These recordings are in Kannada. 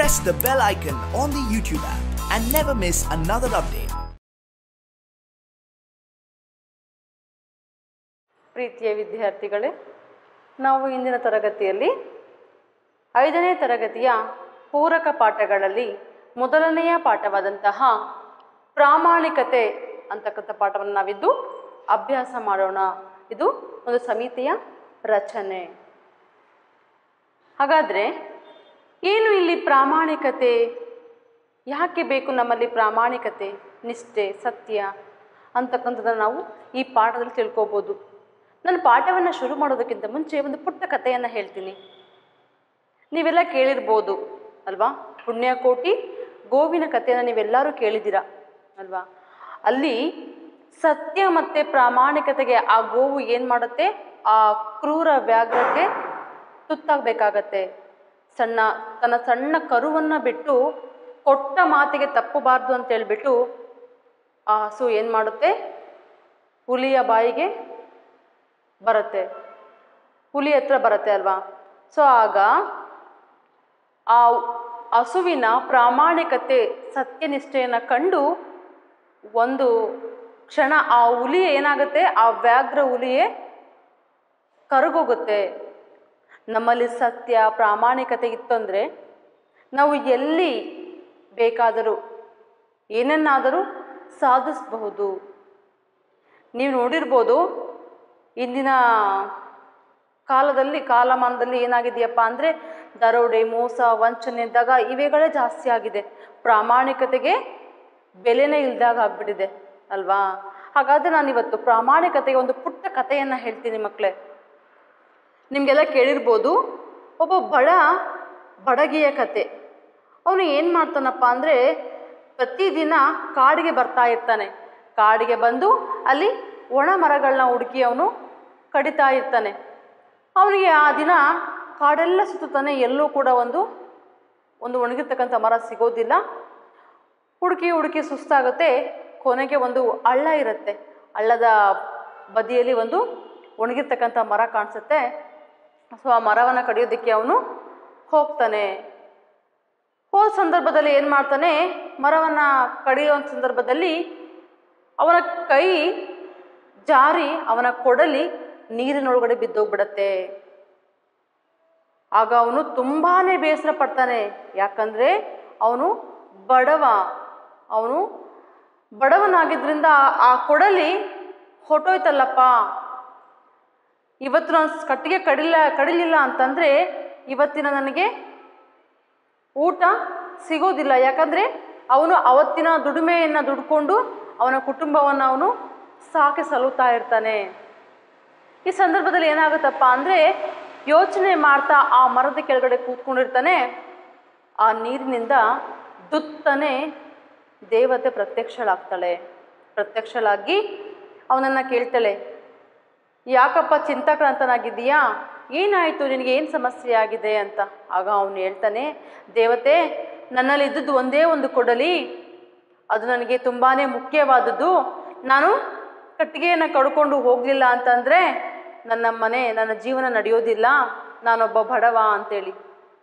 press the bell icon on the YouTube app and never miss another update. ಪ್ರೀತಿಯ ವಿದ್ಯಾರ್ಥಿಗಳೇ ನಾವು ಇಂದಿನ ತರಗತಿಯಲ್ಲಿ ಐದನೇ ತರಗತಿಯ ಪೂರಕ ಪಾಠಗಳಲ್ಲಿ ಮೊದಲನೆಯ ಪಾಠವಾದಂತಹ ಪ್ರಾಮಾಣಿಕತೆ ಅಂತಕ್ಕಂಥ ಪಾಠವನ್ನು ನಾವಿದ್ದು ಅಭ್ಯಾಸ ಮಾಡೋಣ ಇದು ಒಂದು ಸಮಿತಿಯ ರಚನೆ ಹಾಗಾದರೆ ಏನು ಇಲ್ಲಿ ಪ್ರಾಮಾಣಿಕತೆ ಯಾಕೆ ಬೇಕು ನಮ್ಮಲ್ಲಿ ಪ್ರಾಮಾಣಿಕತೆ ನಿಷ್ಠೆ ಸತ್ಯ ಅಂತಕ್ಕಂಥದ್ದನ್ನು ನಾವು ಈ ಪಾಠದಲ್ಲಿ ತಿಳ್ಕೊಬೋದು ನಾನು ಪಾಠವನ್ನು ಶುರು ಮಾಡೋದಕ್ಕಿಂತ ಮುಂಚೆ ಒಂದು ಪುಟ್ಟ ಕಥೆಯನ್ನು ಹೇಳ್ತೀನಿ ನೀವೆಲ್ಲ ಕೇಳಿರ್ಬೋದು ಅಲ್ವಾ ಪುಣ್ಯಕೋಟಿ ಗೋವಿನ ಕಥೆಯನ್ನು ನೀವೆಲ್ಲರೂ ಕೇಳಿದ್ದೀರಾ ಅಲ್ವಾ ಅಲ್ಲಿ ಸತ್ಯ ಮತ್ತು ಪ್ರಾಮಾಣಿಕತೆಗೆ ಆ ಗೋವು ಏನು ಮಾಡುತ್ತೆ ಆ ಕ್ರೂರ ವ್ಯಾಘ್ರಕ್ಕೆ ತುತ್ತಾಗಬೇಕಾಗತ್ತೆ ಸಣ್ಣ ತನ್ನ ಸಣ್ಣ ಕರುವನ್ನು ಬಿಟ್ಟು ಕೊಟ್ಟ ಮಾತಿಗೆ ತಪ್ಪಬಾರ್ದು ಅಂತ ಹೇಳ್ಬಿಟ್ಟು ಆ ಹಸು ಏನು ಮಾಡುತ್ತೆ ಹುಲಿಯ ಬಾಯಿಗೆ ಬರುತ್ತೆ ಹುಲಿ ಹತ್ರ ಬರುತ್ತೆ ಅಲ್ವಾ ಸೊ ಆಗ ಆ ಹಸುವಿನ ಪ್ರಾಮಾಣಿಕತೆ ಸತ್ಯನಿಷ್ಠೆಯನ್ನು ಕಂಡು ಒಂದು ಕ್ಷಣ ಆ ಹುಲಿ ಏನಾಗುತ್ತೆ ಆ ವ್ಯಾಘ್ರ ಹುಲಿಯೇ ಕರಗೋಗುತ್ತೆ ನಮ್ಮಲ್ಲಿ ಸತ್ಯ ಪ್ರಾಮಾಣಿಕತೆ ಇತ್ತಂದರೆ ನಾವು ಎಲ್ಲಿ ಬೇಕಾದರೂ ಏನನ್ನಾದರೂ ಸಾಧಿಸಬಹುದು ನೀವು ನೋಡಿರ್ಬೋದು ಇಂದಿನ ಕಾಲದಲ್ಲಿ ಕಾಲಮಾನದಲ್ಲಿ ಏನಾಗಿದೆಯಪ್ಪ ಅಂದರೆ ದರೋಡೆ ಮೋಸ ವಂಚನೆ ಇದ್ದಾಗ ಇವೆಗಳೇ ಜಾಸ್ತಿ ಆಗಿದೆ ಪ್ರಾಮಾಣಿಕತೆಗೆ ಬೆಲೆನೇ ಇಲ್ದಾಗ ಆಗ್ಬಿಟ್ಟಿದೆ ಅಲ್ವಾ ಹಾಗಾದರೆ ನಾನಿವತ್ತು ಪ್ರಾಮಾಣಿಕತೆಗೆ ಒಂದು ಪುಟ್ಟ ಕಥೆಯನ್ನು ಹೇಳ್ತೀನಿ ಮಕ್ಕಳೇ ನಿಮಗೆಲ್ಲ ಕೇಳಿರ್ಬೋದು ಒಬ್ಬ ಬಡ ಬಡಗಿಯ ಕತೆ ಅವನು ಏನು ಮಾಡ್ತಾನಪ್ಪ ಅಂದರೆ ಪ್ರತಿದಿನ ಕಾಡಿಗೆ ಬರ್ತಾ ಇರ್ತಾನೆ ಕಾಡಿಗೆ ಬಂದು ಅಲ್ಲಿ ಒಣ ಮರಗಳನ್ನ ಹುಡುಕಿ ಅವನು ಕಡಿತಾ ಇರ್ತಾನೆ ಅವನಿಗೆ ಆ ದಿನ ಕಾಡೆಲ್ಲ ಸುತ್ತಾನೆ ಎಲ್ಲೂ ಕೂಡ ಒಂದು ಒಂದು ಒಣಗಿರ್ತಕ್ಕಂಥ ಮರ ಸಿಗೋದಿಲ್ಲ ಹುಡುಕಿ ಹುಡುಕಿ ಸುಸ್ತಾಗುತ್ತೆ ಕೊನೆಗೆ ಒಂದು ಹಳ್ಳ ಇರುತ್ತೆ ಹಳ್ಳದ ಬದಿಯಲ್ಲಿ ಒಂದು ಒಣಗಿರ್ತಕ್ಕಂಥ ಮರ ಕಾಣಿಸುತ್ತೆ ಸೊ ಆ ಮರವನ್ನು ಕಡಿಯೋದಕ್ಕೆ ಅವನು ಹೋಗ್ತಾನೆ ಹೋದ ಸಂದರ್ಭದಲ್ಲಿ ಏನು ಮಾಡ್ತಾನೆ ಮರವನ್ನು ಕಡಿಯೋ ಸಂದರ್ಭದಲ್ಲಿ ಅವನ ಕೈ ಜಾರಿ ಅವನ ಕೊಡಲಿ ನೀರಿನೊಳಗಡೆ ಬಿದ್ದೋಗ್ಬಿಡತ್ತೆ ಆಗ ಅವನು ತುಂಬಾ ಬೇಸರ ಪಡ್ತಾನೆ ಯಾಕಂದರೆ ಅವನು ಬಡವ ಅವನು ಬಡವನಾಗಿದ್ದರಿಂದ ಆ ಕೊಡಲಿ ಹೊಟ್ಟೋಯ್ತಲ್ಲಪ್ಪ ಇವತ್ತು ನಾನು ಕಟ್ಟಿಗೆ ಕಡಿಲ ಕಡಿಲಿಲ್ಲ ಅಂತಂದರೆ ಇವತ್ತಿನ ನನಗೆ ಊಟ ಸಿಗೋದಿಲ್ಲ ಯಾಕಂದರೆ ಅವನು ಅವತ್ತಿನ ದುಡಿಮೆಯನ್ನು ದುಡ್ಕೊಂಡು ಅವನ ಕುಟುಂಬವನ್ನು ಅವನು ಸಾಕಿ ಸಲುತ್ತಾ ಇರ್ತಾನೆ ಈ ಸಂದರ್ಭದಲ್ಲಿ ಏನಾಗುತ್ತಪ್ಪ ಅಂದರೆ ಯೋಚನೆ ಮಾಡ್ತಾ ಆ ಮರದ ಕೆಳಗಡೆ ಕೂತ್ಕೊಂಡಿರ್ತಾನೆ ಆ ನೀರಿನಿಂದ ದುತ್ತನೆ ದೇವತೆ ಪ್ರತ್ಯಕ್ಷಳಾಗ್ತಾಳೆ ಪ್ರತ್ಯಕ್ಷಳಾಗಿ ಅವನನ್ನು ಕೇಳ್ತಾಳೆ ಯಾಕಪ್ಪ ಚಿಂತಾಕ್ರಾಂತನಾಗಿದ್ದೀಯಾ ಏನಾಯಿತು ನಿನಗೆ ಏನು ಸಮಸ್ಯೆ ಆಗಿದೆ ಅಂತ ಆಗ ಅವನು ಹೇಳ್ತಾನೆ ದೇವತೆ ನನ್ನಲ್ಲಿ ಇದ್ದದ್ದು ಒಂದೇ ಒಂದು ಕೊಡಲಿ ಅದು ನನಗೆ ತುಂಬಾ ಮುಖ್ಯವಾದದ್ದು ನಾನು ಕಟ್ಟಿಗೆಯನ್ನು ಕಡ್ಕೊಂಡು ಹೋಗಲಿಲ್ಲ ಅಂತಂದರೆ ನನ್ನ ಮನೆ ನನ್ನ ಜೀವನ ನಡೆಯೋದಿಲ್ಲ ನಾನೊಬ್ಬ ಬಡವ ಅಂತೇಳಿ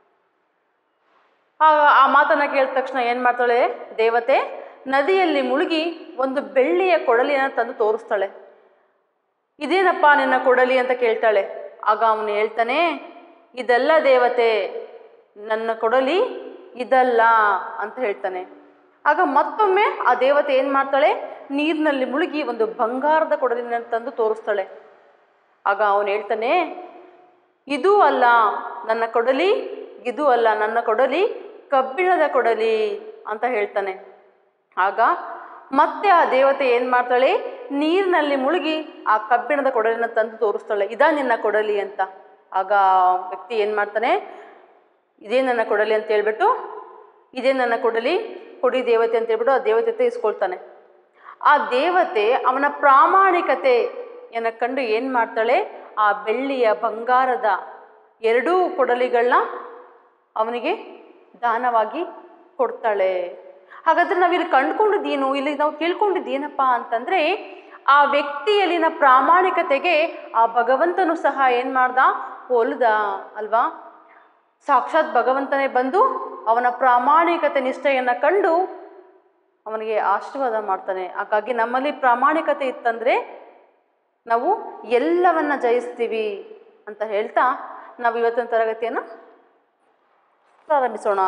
ಆ ಆ ಮಾತನ್ನು ಕೇಳಿದ ತಕ್ಷಣ ಏನು ಮಾಡ್ತಾಳೆ ದೇವತೆ ನದಿಯಲ್ಲಿ ಮುಳುಗಿ ಒಂದು ಬೆಳ್ಳಿಯ ಕೊಡಲಿಯನ್ನು ತಂದು ತೋರಿಸ್ತಾಳೆ ಇದೇನಪ್ಪ ನಿನ್ನ ಕೊಡಲಿ ಅಂತ ಕೇಳ್ತಾಳೆ ಆಗ ಅವನು ಹೇಳ್ತಾನೆ ಇದಲ್ಲ ದೇವತೆ ನನ್ನ ಕೊಡಲಿ ಇದಲ್ಲ ಅಂತ ಹೇಳ್ತಾನೆ ಆಗ ಮತ್ತೊಮ್ಮೆ ಆ ದೇವತೆ ಏನು ಮಾಡ್ತಾಳೆ ನೀರಿನಲ್ಲಿ ಮುಳುಗಿ ಒಂದು ಬಂಗಾರದ ಕೊಡಲಿನ ತಂದು ತೋರಿಸ್ತಾಳೆ ಆಗ ಅವನು ಹೇಳ್ತಾನೆ ಇದೂ ಅಲ್ಲ ನನ್ನ ಕೊಡಲಿ ಇದು ಅಲ್ಲ ನನ್ನ ಕೊಡಲಿ ಕಬ್ಬಿಣದ ಕೊಡಲಿ ಅಂತ ಹೇಳ್ತಾನೆ ಆಗ ಮತ್ತೆ ಆ ದೇವತೆ ಏನು ಮಾಡ್ತಾಳೆ ನೀರಿನಲ್ಲಿ ಮುಳುಗಿ ಆ ಕಬ್ಬಿಣದ ಕೊಡಲಿನ ತಂದು ತೋರಿಸ್ತಾಳೆ ಇದಾ ನಿನ್ನ ಕೊಡಲಿ ಅಂತ ಆಗ ಆ ವ್ಯಕ್ತಿ ಏನು ಮಾಡ್ತಾನೆ ಇದೇ ನನ್ನ ಕೊಡಲಿ ಅಂತ ಹೇಳ್ಬಿಟ್ಟು ಇದೇ ನನ್ನ ಕೊಡಲಿ ಕೊಡಿ ದೇವತೆ ಅಂತ ಹೇಳ್ಬಿಟ್ಟು ಆ ದೇವತೆ ಹತ್ರ ಇಸ್ಕೊಳ್ತಾನೆ ಆ ದೇವತೆ ಅವನ ಪ್ರಾಮಾಣಿಕತೆಯನ್ನು ಕಂಡು ಏನು ಮಾಡ್ತಾಳೆ ಆ ಬೆಳ್ಳಿಯ ಬಂಗಾರದ ಎರಡೂ ಕೊಡಲಿಗಳನ್ನ ಅವನಿಗೆ ದಾನವಾಗಿ ಕೊಡ್ತಾಳೆ ಹಾಗಾದ್ರೆ ನಾವಿಲ್ಲಿ ಕಂಡುಕೊಂಡಿದ್ದೇನು ಇಲ್ಲಿ ನಾವು ತಿಳ್ಕೊಂಡಿದ್ದೇನಪ್ಪ ಅಂತಂದರೆ ಆ ವ್ಯಕ್ತಿಯಲ್ಲಿನ ಪ್ರಾಮಾಣಿಕತೆಗೆ ಆ ಭಗವಂತನು ಸಹ ಏನು ಮಾಡ್ದ ಹೋಲ್ದ ಅಲ್ವಾ ಸಾಕ್ಷಾತ್ ಭಗವಂತನೇ ಬಂದು ಅವನ ಪ್ರಾಮಾಣಿಕತೆ ನಿಷ್ಠೆಯನ್ನು ಕಂಡು ಅವನಿಗೆ ಆಶೀರ್ವಾದ ಮಾಡ್ತಾನೆ ಹಾಗಾಗಿ ನಮ್ಮಲ್ಲಿ ಪ್ರಾಮಾಣಿಕತೆ ಇತ್ತಂದರೆ ನಾವು ಎಲ್ಲವನ್ನ ಜಯಿಸ್ತೀವಿ ಅಂತ ಹೇಳ್ತಾ ನಾವು ಇವತ್ತಿನ ತರಗತಿಯನ್ನು ಪ್ರಾರಂಭಿಸೋಣ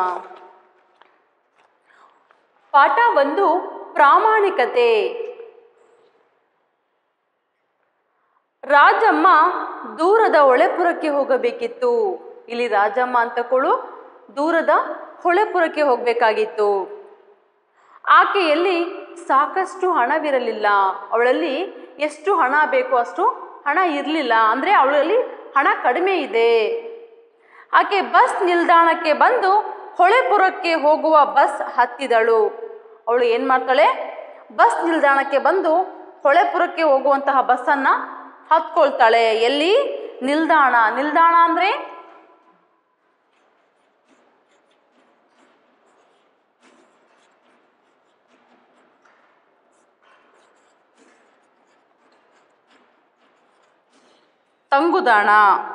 ಪಾಠ ಒಂದು ಪ್ರಾಮಾಣಿಕತೆ ರಾಜಮ್ಮ ದೂರದ ಹೊಳೆಪುರಕ್ಕೆ ಹೋಗಬೇಕಿತ್ತು ಇಲ್ಲಿ ರಾಜಮ್ಮ ಅಂತಕೊಳ್ಳು ದೂರದ ಹೊಳೆಪುರಕ್ಕೆ ಹೋಗಬೇಕಾಗಿತ್ತು ಆಕೆಯಲ್ಲಿ ಸಾಕಷ್ಟು ಹಣವಿರಲಿಲ್ಲ ಅವಳಲ್ಲಿ ಎಷ್ಟು ಹಣ ಬೇಕೋ ಅಷ್ಟು ಹಣ ಇರಲಿಲ್ಲ ಅಂದರೆ ಅವಳಲ್ಲಿ ಹಣ ಕಡಿಮೆ ಇದೆ ಆಕೆ ಬಸ್ ನಿಲ್ದಾಣಕ್ಕೆ ಬಂದು ಹೊಳೆಪುರಕ್ಕೆ ಹೋಗುವ ಬಸ್ ಹತ್ತಿದಳು ಅವಳು ಏನು ಮಾಡ್ತಾಳೆ ಬಸ್ ನಿಲ್ದಾಣಕ್ಕೆ ಬಂದು ಹೊಳೆಪುರಕ್ಕೆ ಹೋಗುವಂತಹ ಬಸ್ಸನ್ನು ಹತ್ಕೊಳ್ತಾಳೆ ಎಲ್ಲಿ ನಿಲ್ದಾಣ ನಿಲ್ದಾಣ ಅಂದರೆ ತಂಗುದಾಣ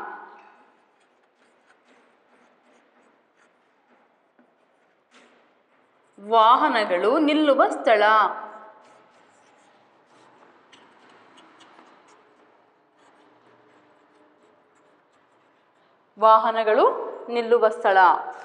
ವಾಹನಗಳು ನಿಲ್ಲುವ ಸ್ಥಳ ವಾಹನಗಳು ನಿಲ್ಲುವ ಸ್ಥಳ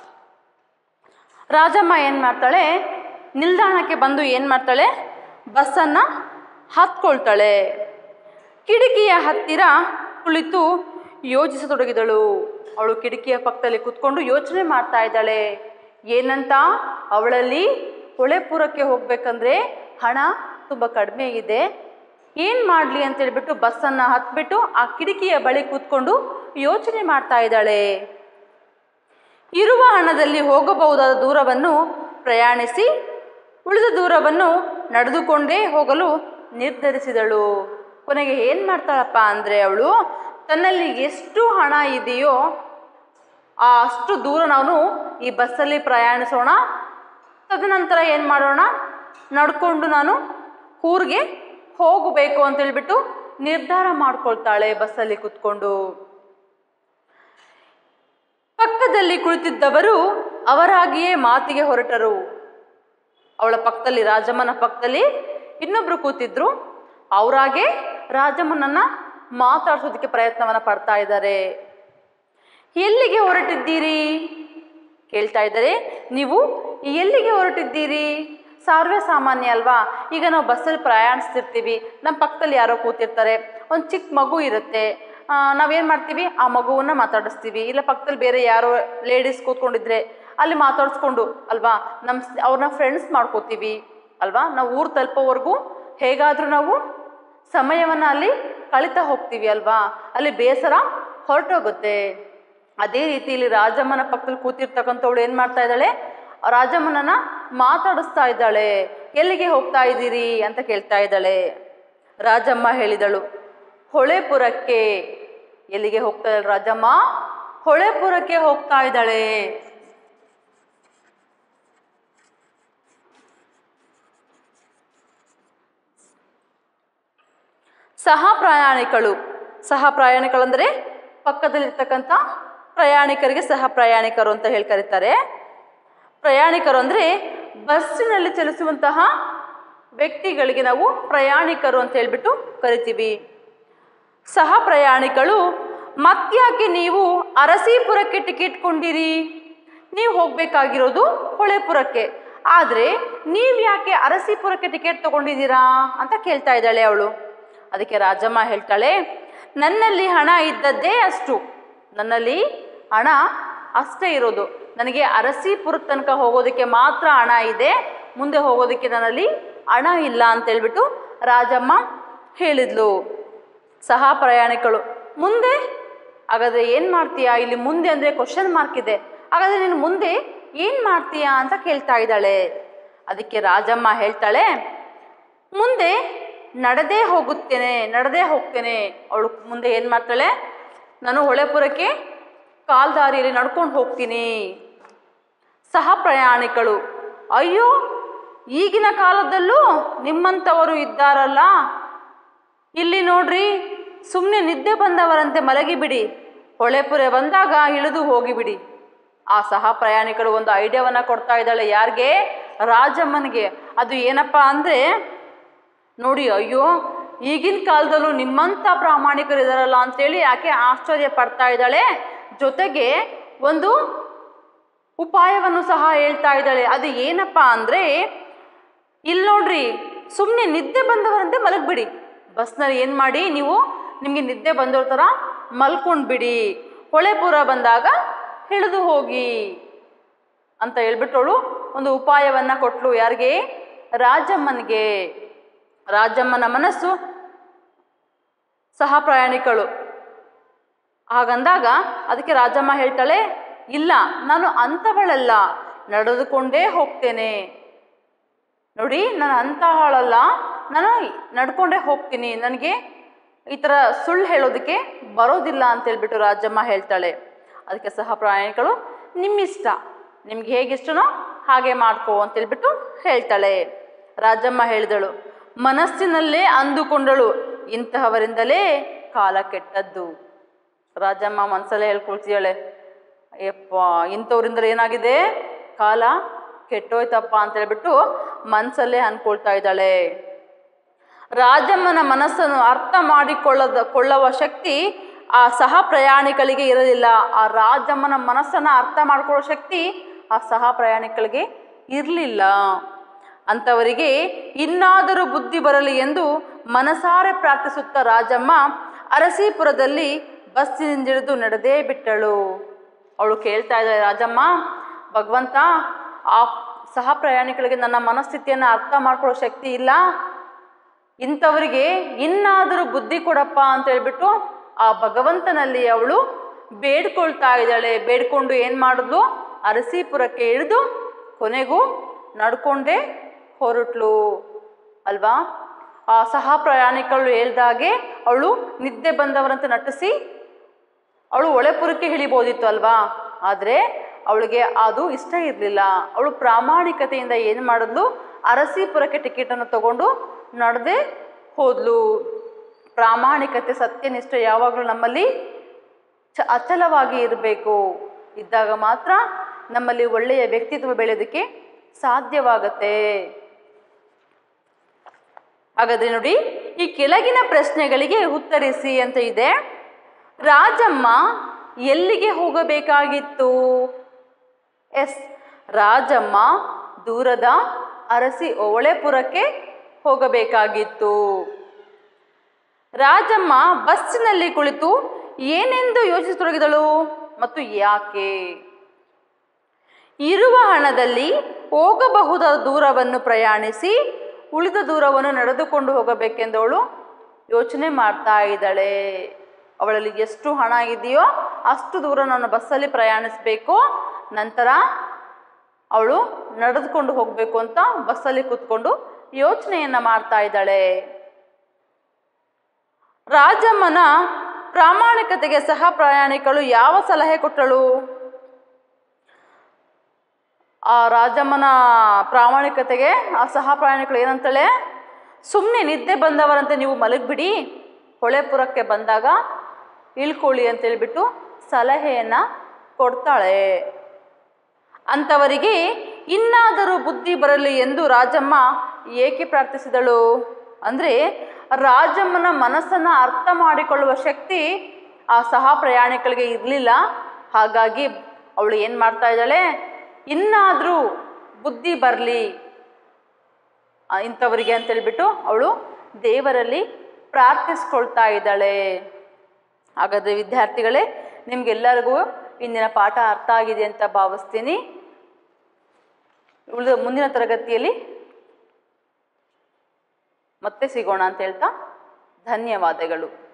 ರಾಜಮ್ಮ ಏನು ಮಾಡ್ತಾಳೆ ನಿಲ್ದಾಣಕ್ಕೆ ಬಂದು ಏನು ಮಾಡ್ತಾಳೆ ಬಸ್ಸನ್ನು ಹತ್ಕೊಳ್ತಾಳೆ ಕಿಟಕಿಯ ಹತ್ತಿರ ಕುಳಿತು ಯೋಚಿಸತೊಡಗಿದಳು ಅವಳು ಕಿಟಕಿಯ ಪಕ್ಕದಲ್ಲಿ ಕೂತ್ಕೊಂಡು ಯೋಚನೆ ಮಾಡ್ತಾ ಇದ್ದಾಳೆ ಏನಂತ ಅವಳಲ್ಲಿ ಹೊಳೆಪುರಕ್ಕೆ ಹೋಗ್ಬೇಕಂದ್ರೆ ಹಣ ತುಂಬ ಕಡಿಮೆ ಇದೆ ಏನು ಮಾಡಲಿ ಅಂತ ಹೇಳ್ಬಿಟ್ಟು ಬಸ್ಸನ್ನು ಹತ್ಬಿಟ್ಟು ಆ ಕಿಟಕಿಯ ಬಳಿ ಕೂತ್ಕೊಂಡು ಯೋಚನೆ ಮಾಡ್ತಾ ಇದ್ದಾಳೆ ಇರುವ ಹಣದಲ್ಲಿ ಹೋಗಬಹುದಾದ ದೂರವನ್ನು ಪ್ರಯಾಣಿಸಿ ಉಳಿದ ದೂರವನ್ನು ನಡೆದುಕೊಂಡೇ ಹೋಗಲು ನಿರ್ಧರಿಸಿದಳು ಕೊನೆಗೆ ಏನು ಮಾಡ್ತಾಳಪ್ಪ ಅಂದರೆ ಅವಳು ತನ್ನಲ್ಲಿ ಎಷ್ಟು ಹಣ ಇದೆಯೋ ಆ ಅಷ್ಟು ದೂರ ನಾನು ಈ ಬಸ್ಸಲ್ಲಿ ಪ್ರಯಾಣಿಸೋಣ ತದನಂತರ ಏನು ಮಾಡೋಣ ನಡ್ಕೊಂಡು ನಾನು ಊರಿಗೆ ಹೋಗಬೇಕು ಅಂತ ಹೇಳ್ಬಿಟ್ಟು ನಿರ್ಧಾರ ಮಾಡ್ಕೊಳ್ತಾಳೆ ಬಸ್ಸಲ್ಲಿ ಕೂತ್ಕೊಂಡು ಪಕ್ಕದಲ್ಲಿ ಕುಳಿತಿದ್ದವರು ಅವರಾಗಿಯೇ ಮಾತಿಗೆ ಹೊರಟರು ಅವಳ ಪಕ್ಕದಲ್ಲಿ ರಾಜಮ್ಮನ ಪಕ್ಕದಲ್ಲಿ ಇನ್ನೊಬ್ರು ಕೂತಿದ್ರು ಅವರಾಗೆ ರಾಜಮ್ಮನನ್ನ ಮಾತಾಡ್ಸೋದಕ್ಕೆ ಪ್ರಯತ್ನವನ್ನ ಪಡ್ತಾ ಇದ್ದಾರೆ ಎಲ್ಲಿಗೆ ಹೊರಟಿದ್ದೀರಿ ಕೇಳ್ತಾ ಇದ್ದಾರೆ ನೀವು ಎಲ್ಲಿಗೆ ಹೊರಟಿದ್ದೀರಿ ಸರ್ವೇ ಸಾಮಾನ್ಯ ಅಲ್ವಾ ಈಗ ನಾವು ಬಸ್ಸಲ್ಲಿ ಪ್ರಯಾಣಿಸ್ತಿರ್ತೀವಿ ನಮ್ಮ ಪಕ್ಕದಲ್ಲಿ ಯಾರೋ ಕೂತಿರ್ತಾರೆ ಒಂದು ಚಿಕ್ಕ ಮಗು ಇರುತ್ತೆ ಆ, ನಾವೇನ್ ಮಾಡ್ತೀವಿ ಆ ಮಗುವನ್ನ ಮಾತಾಡಿಸ್ತೀವಿ ಇಲ್ಲ ಪಕ್ಕದಲ್ಲಿ ಬೇರೆ ಯಾರೋ ಲೇಡೀಸ್ ಕೂತ್ಕೊಂಡಿದ್ರೆ ಅಲ್ಲಿ ಮಾತಾಡಿಸ್ಕೊಂಡು ಅಲ್ವಾ ನಮ್ಮ ಅವ್ರನ್ನ ಫ್ರೆಂಡ್ಸ್ ಮಾಡ್ಕೋತೀವಿ ಅಲ್ವಾ ನಾವು ಊರು ತಲುಪೋವರೆಗೂ ಹೇಗಾದರೂ ನಾವು ಸಮಯವನ್ನು ಅಲ್ಲಿ ಕಳೀತಾ ಹೋಗ್ತೀವಿ ಅಲ್ವಾ ಅಲ್ಲಿ ಬೇಸರ ಹೊರಟೋಗುತ್ತೆ ಅದೇ ರೀತಿ ಇಲ್ಲಿ ರಾಜಮ್ಮನ ಪಕ್ಕದಲ್ಲಿ ಕೂತಿರ್ತಕ್ಕಂಥವಳು ಏನು ಮಾಡ್ತಾ ಇದ್ದಾಳೆ ಆ ರಾಜಮ್ಮನನ್ನ ಮಾತಾಡಿಸ್ತಾ ಇದ್ದಾಳೆ ಎಲ್ಲಿಗೆ ಹೋಗ್ತಾ ಇದ್ದೀರಿ ಅಂತ ಕೇಳ್ತಾ ಇದ್ದಾಳೆ ರಾಜಮ್ಮ ಹೇಳಿದಳು ಹೊಳೆಪುರಕ್ಕೆ ಎಲ್ಲಿಗೆ ಹೋಗ್ತಾ ಇದ್ದಾಳೆ ರಾಜಮ್ಮ ಹೊಳೆಪುರಕ್ಕೆ ಹೋಗ್ತಾ ಇದ್ದಾಳೆ ಸಹ ಪ್ರಯಾಣಿಕಳು ಸಹ ಪ್ರಯಾಣಿಕಳಂದರೆ ಪಕ್ಕದಲ್ಲಿರ್ತಕ್ಕಂಥ ಪ್ರಯಾಣಿಕರಿಗೆ ಸಹ ಪ್ರಯಾಣಿಕರು ಅಂತ ಹೇಳಿ ಕರೀತಾರೆ ಪ್ರಯಾಣಿಕರು ಅಂದರೆ ಬಸ್ಸಿನಲ್ಲಿ ಚಲಿಸುವಂತಹ ವ್ಯಕ್ತಿಗಳಿಗೆ ನಾವು ಪ್ರಯಾಣಿಕರು ಅಂತ ಹೇಳ್ಬಿಟ್ಟು ಕರಿತೀವಿ ಸಹ ಪ್ರಯಾಣಿಕಳು ಮತ್ಯಾಕೆ ನೀವು ಅರಸೀಪುರಕ್ಕೆ ಟಿಕೆಟ್ ಕೊಂಡಿರಿ ನೀವು ಹೋಗಬೇಕಾಗಿರೋದು ಹೊಳೆಪುರಕ್ಕೆ ಆದರೆ ನೀವು ಯಾಕೆ ಅರಸೀಪುರಕ್ಕೆ ಟಿಕೆಟ್ ತಗೊಂಡಿದ್ದೀರಾ ಅಂತ ಕೇಳ್ತಾ ಇದ್ದಾಳೆ ಅವಳು ಅದಕ್ಕೆ ರಾಜಮ್ಮ ಹೇಳ್ತಾಳೆ ನನ್ನಲ್ಲಿ ಹಣ ಇದ್ದದ್ದೇ ಅಷ್ಟು ನನ್ನಲ್ಲಿ ಹಣ ಅಷ್ಟೇ ಇರೋದು ನನಗೆ ಅರಸೀಪುರ ತನಕ ಹೋಗೋದಕ್ಕೆ ಮಾತ್ರ ಹಣ ಇದೆ ಮುಂದೆ ಹೋಗೋದಕ್ಕೆ ನನ್ನಲ್ಲಿ ಹಣ ಇಲ್ಲ ಅಂತ ಹೇಳ್ಬಿಟ್ಟು ರಾಜಮ್ಮ ಹೇಳಿದ್ಲು ಸಹ ಪ್ರಯಾಣಿಕಳು ಮುಂದೆ ಹಾಗಾದ್ರೆ ಏನು ಮಾಡ್ತೀಯಾ ಇಲ್ಲಿ ಮುಂದೆ ಅಂದರೆ ಕ್ವಶನ್ ಮಾರ್ಕ್ ಇದೆ ಹಾಗಾದ್ರೆ ನೀನು ಮುಂದೆ ಏನು ಮಾಡ್ತೀಯಾ ಅಂತ ಕೇಳ್ತಾ ಇದ್ದಾಳೆ ಅದಕ್ಕೆ ರಾಜಮ್ಮ ಹೇಳ್ತಾಳೆ ಮುಂದೆ ನಡೆದೇ ಹೋಗುತ್ತೇನೆ ನಡೆದೇ ಹೋಗ್ತೇನೆ ಅವಳು ಮುಂದೆ ಏನು ಮಾಡ್ತಾಳೆ ನಾನು ಹೊಳೆಪುರಕ್ಕೆ ಕಾಲ್ದಾರಿಯಲ್ಲಿ ನಡ್ಕೊಂಡು ಹೋಗ್ತೀನಿ ಸಹ ಪ್ರಯಾಣಿಕಳು ಅಯ್ಯೋ ಈಗಿನ ಕಾಲದಲ್ಲೂ ನಿಮ್ಮಂಥವರು ಇದ್ದಾರಲ್ಲ ಇಲ್ಲಿ ನೋಡ್ರಿ ಸುಮ್ಮನೆ ನಿದ್ದೆ ಬಂದವರಂತೆ ಮಲಗಿಬಿಡಿ ಹೊಳೆಪುರೆ ಬಂದಾಗ ಇಳಿದು ಹೋಗಿಬಿಡಿ ಆ ಸಹ ಪ್ರಯಾಣಿಕರು ಒಂದು ಐಡಿಯಾವನ್ನ ಕೊಡ್ತಾ ಇದ್ದಾಳೆ ಯಾರಿಗೆ ರಾಜಮ್ಮನಿಗೆ ಅದು ಏನಪ್ಪ ಅಂದ್ರೆ ನೋಡಿ ಅಯ್ಯೋ ಈಗಿನ ಕಾಲದಲ್ಲೂ ನಿಮ್ಮಂಥ ಪ್ರಾಮಾಣಿಕರು ಇದಾರಲ್ಲ ಅಂತೇಳಿ ಆಕೆ ಆಶ್ಚರ್ಯ ಪಡ್ತಾ ಇದ್ದಾಳೆ ಜೊತೆಗೆ ಒಂದು ಉಪಾಯವನ್ನು ಸಹ ಹೇಳ್ತಾ ಇದ್ದಾಳೆ ಅದು ಏನಪ್ಪ ಅಂದ್ರೆ ಇಲ್ಲಿ ನೋಡ್ರಿ ಸುಮ್ಮನೆ ನಿದ್ದೆ ಬಂದವರಂತೆ ಮಲಗ್ಬಿಡಿ ಬಸ್ನಲ್ಲಿ ಏನು ಮಾಡಿ ನೀವು ನಿಮಗೆ ನಿದ್ದೆ ಬಂದವ್ರ ಥರ ಮಲ್ಕೊಂಡು ಬಿಡಿ ಹೊಳೆಪುರ ಬಂದಾಗ ಹಿಡಿದು ಹೋಗಿ ಅಂತ ಹೇಳ್ಬಿಟ್ಟವಳು ಒಂದು ಉಪಾಯವನ್ನ ಕೊಟ್ಲು ಯಾರಿಗೆ ರಾಜಮ್ಮನಿಗೆ ರಾಜಮ್ಮನ ಮನಸ್ಸು ಸಹ ಪ್ರಯಾಣಿಕಳು ಹಾಗಂದಾಗ ಅದಕ್ಕೆ ರಾಜಮ್ಮ ಹೇಳ್ತಾಳೆ ಇಲ್ಲ ನಾನು ಅಂಥವಳಲ್ಲ ನಡೆದುಕೊಂಡೇ ಹೋಗ್ತೇನೆ ನೋಡಿ ನಾನು ಅಂಥ ಹಾಳಲ್ಲ ನಾನು ನಡ್ಕೊಂಡೇ ಹೋಗ್ತೀನಿ ನನಗೆ ಈ ಥರ ಸುಳ್ಳು ಹೇಳೋದಕ್ಕೆ ಬರೋದಿಲ್ಲ ಅಂತ ಹೇಳ್ಬಿಟ್ಟು ರಾಜಮ್ಮ ಹೇಳ್ತಾಳೆ ಅದಕ್ಕೆ ಸಹ ಪ್ರಯಾಣಿಕಳು ನಿಮ್ಮಿಷ್ಟ ನಿಮ್ಗೆ ಹೇಗಿಷ್ಟನೋ ಹಾಗೆ ಮಾಡ್ಕೋ ಅಂತ ಹೇಳ್ಬಿಟ್ಟು ಹೇಳ್ತಾಳೆ ರಾಜಮ್ಮ ಹೇಳಿದಳು ಮನಸ್ಸಿನಲ್ಲೇ ಅಂದುಕೊಂಡಳು ಇಂತಹವರಿಂದಲೇ ಕಾಲ ಕೆಟ್ಟದ್ದು ರಾಜಮ್ಮ ಮನಸ್ಸಲ್ಲೇ ಹೇಳ್ಕೊಳ್ತಿದ್ದಾಳೆ ಯಪ್ಪ ಇಂಥವ್ರಿಂದ ಏನಾಗಿದೆ ಕಾಲ ಕೆಟ್ಟೋಯ್ತಪ್ಪ ಅಂತ ಹೇಳ್ಬಿಟ್ಟು ಮನಸ್ಸಲ್ಲೇ ಅನ್ಕೊಳ್ತಾ ಇದ್ದಾಳೆ ರಾಜಮ್ಮನ ಮನಸ್ಸನ್ನು ಅರ್ಥ ಮಾಡಿಕೊಳ್ಳದ ಕೊಳ್ಳುವ ಶಕ್ತಿ ಆ ಸಹ ಪ್ರಯಾಣಿಕಳಿಗೆ ಇರಲಿಲ್ಲ ಆ ರಾಜಮ್ಮನ ಮನಸ್ಸನ್ನ ಅರ್ಥ ಮಾಡ್ಕೊಳ್ಳೋ ಶಕ್ತಿ ಆ ಸಹ ಪ್ರಯಾಣಿಕಳಿಗೆ ಇರಲಿಲ್ಲ ಅಂಥವರಿಗೆ ಇನ್ನಾದರೂ ಬುದ್ಧಿ ಬರಲಿ ಎಂದು ಮನಸಾರೆ ಪ್ರಾರ್ಥಿಸುತ್ತ ರಾಜಮ್ಮ ಅರಸೀಪುರದಲ್ಲಿ ಬಸ್ಸಿನಿಂದಿಳಿದು ನಡೆದೇ ಬಿಟ್ಟಳು ಅವಳು ಕೇಳ್ತಾ ಇದ್ದಾಳೆ ರಾಜಮ್ಮ ಭಗವಂತ ಆ ಸಹ ಪ್ರಯಾಣಿಕಳಿಗೆ ನನ್ನ ಮನಸ್ಥಿತಿಯನ್ನು ಅರ್ಥ ಮಾಡ್ಕೊಳ್ಳೋ ಶಕ್ತಿ ಇಲ್ಲ ಇಂಥವರಿಗೆ ಇನ್ನಾದರೂ ಬುದ್ಧಿ ಕೊಡಪ್ಪ ಅಂತ ಹೇಳ್ಬಿಟ್ಟು ಆ ಭಗವಂತನಲ್ಲಿ ಅವಳು ಬೇಡ್ಕೊಳ್ತಾ ಇದ್ದಾಳೆ ಬೇಡ್ಕೊಂಡು ಏನು ಮಾಡಿದ್ಲು ಅರಸೀಪುರಕ್ಕೆ ಇಳಿದು ಕೊನೆಗೂ ನಡ್ಕೊಂಡೇ ಹೊರಟ್ಲು ಅಲ್ವಾ ಆ ಸಹ ಪ್ರಯಾಣಿಕಳು ಹೇಳ್ದಾಗೆ ಅವಳು ನಿದ್ದೆ ಬಂದವರಂತೆ ನಟಿಸಿ ಅವಳು ಒಳೆಪುರಕ್ಕೆ ಇಳಿಬೋದಿತ್ತು ಅಲ್ವಾ ಆದರೆ ಅವಳಿಗೆ ಅದು ಇಷ್ಟ ಇರಲಿಲ್ಲ ಅವಳು ಪ್ರಾಮಾಣಿಕತೆಯಿಂದ ಏನು ಮಾಡಿದ್ಲು ಅರಸೀಪುರಕ್ಕೆ ಟಿಕೆಟನ್ನು ತಗೊಂಡು ನಡೆದೇ ಹೋದ್ಲು ಪ್ರಾಮಾಣಿಕತೆ ಸತ್ಯನಿಷ್ಠೆ ಯಾವಾಗಲೂ ನಮ್ಮಲ್ಲಿ ಚ ಅಚಲವಾಗಿ ಇರಬೇಕು ಇದ್ದಾಗ ಮಾತ್ರ ನಮ್ಮಲ್ಲಿ ಒಳ್ಳೆಯ ವ್ಯಕ್ತಿತ್ವ ಬೆಳೆಯೋದಕ್ಕೆ ಸಾಧ್ಯವಾಗತ್ತೆ ಹಾಗಾದ್ರೆ ನೋಡಿ ಈ ಕೆಳಗಿನ ಪ್ರಶ್ನೆಗಳಿಗೆ ಉತ್ತರಿಸಿ ಅಂತ ಇದೆ ರಾಜಮ್ಮ ಎಲ್ಲಿಗೆ ಹೋಗಬೇಕಾಗಿತ್ತು ಎಸ್ ರಾಜಮ್ಮ ದೂರದ ಅರಸಿ ಒಳೆಪುರಕ್ಕೆ ಹೋಗಬೇಕಾಗಿತ್ತು ರಾಜಮ್ಮ ಬಸ್ಸಿನಲ್ಲಿ ಕುಳಿತು ಏನೆಂದು ಯೋಚಿಸತೊಡಗಿದಳು ಮತ್ತು ಯಾಕೆ ಇರುವ ಹಣದಲ್ಲಿ ಹೋಗಬಹುದಾದ ದೂರವನ್ನು ಪ್ರಯಾಣಿಸಿ ಉಳಿದ ದೂರವನ್ನು ನಡೆದುಕೊಂಡು ಹೋಗಬೇಕೆಂದವಳು ಯೋಚನೆ ಮಾಡ್ತಾ ಇದ್ದಾಳೆ ಅವಳಲ್ಲಿ ಎಷ್ಟು ಹಣ ಇದೆಯೋ ಅಷ್ಟು ದೂರ ನಾನು ಬಸ್ಸಲ್ಲಿ ಪ್ರಯಾಣಿಸಬೇಕು ನಂತರ ಅವಳು ನಡೆದುಕೊಂಡು ಹೋಗಬೇಕು ಅಂತ ಬಸ್ಸಲ್ಲಿ ಕೂತ್ಕೊಂಡು ಯೋಚನೆಯನ್ನ ಮಾಡ್ತಾ ಇದ್ದಾಳೆ ರಾಜಮ್ಮನ ಪ್ರಾಮಾಣಿಕತೆಗೆ ಸಹ ಪ್ರಯಾಣಿಕಳು ಯಾವ ಸಲಹೆ ಕೊಟ್ಟಳು ಆ ರಾಜಮ್ಮನ ಪ್ರಾಮಾಣಿಕತೆಗೆ ಆ ಸಹ ಪ್ರಯಾಣಿಕಳು ಏನಂತಾಳೆ ಸುಮ್ಮನೆ ನಿದ್ದೆ ಬಂದವರಂತೆ ನೀವು ಮಲಗಿಬಿಡಿ ಹೊಳೆಪುರಕ್ಕೆ ಬಂದಾಗ ಇಳ್ಕೊಳ್ಳಿ ಅಂತ ಹೇಳ್ಬಿಟ್ಟು ಸಲಹೆಯನ್ನು ಕೊಡ್ತಾಳೆ ಅಂಥವರಿಗೆ ಇನ್ನಾದರೂ ಬುದ್ಧಿ ಬರಲಿ ಎಂದು ರಾಜಮ್ಮ ಏಕೆ ಪ್ರಾರ್ಥಿಸಿದಳು ಅಂದರೆ ರಾಜಮ್ಮನ ಮನಸ್ಸನ್ನು ಅರ್ಥ ಮಾಡಿಕೊಳ್ಳುವ ಶಕ್ತಿ ಆ ಸಹ ಪ್ರಯಾಣಿಕಳಿಗೆ ಇರಲಿಲ್ಲ ಹಾಗಾಗಿ ಅವಳು ಏನು ಮಾಡ್ತಾ ಇದ್ದಾಳೆ ಇನ್ನಾದರೂ ಬುದ್ಧಿ ಬರಲಿ ಇಂಥವರಿಗೆ ಅಂತೇಳ್ಬಿಟ್ಟು ಅವಳು ದೇವರಲ್ಲಿ ಪ್ರಾರ್ಥಿಸ್ಕೊಳ್ತಾ ಇದ್ದಾಳೆ ಹಾಗಾದರೆ ವಿದ್ಯಾರ್ಥಿಗಳೇ ನಿಮ್ಗೆಲ್ಲರಿಗೂ ಇಂದಿನ ಪಾಠ ಅರ್ಥ ಆಗಿದೆ ಅಂತ ಭಾವಿಸ್ತೀನಿ ಉಳಿದ ಮುಂದಿನ ತರಗತಿಯಲ್ಲಿ ಮತ್ತೆ ಸಿಗೋಣ ಅಂತ ಹೇಳ್ತಾ ಧನ್ಯವಾದಗಳು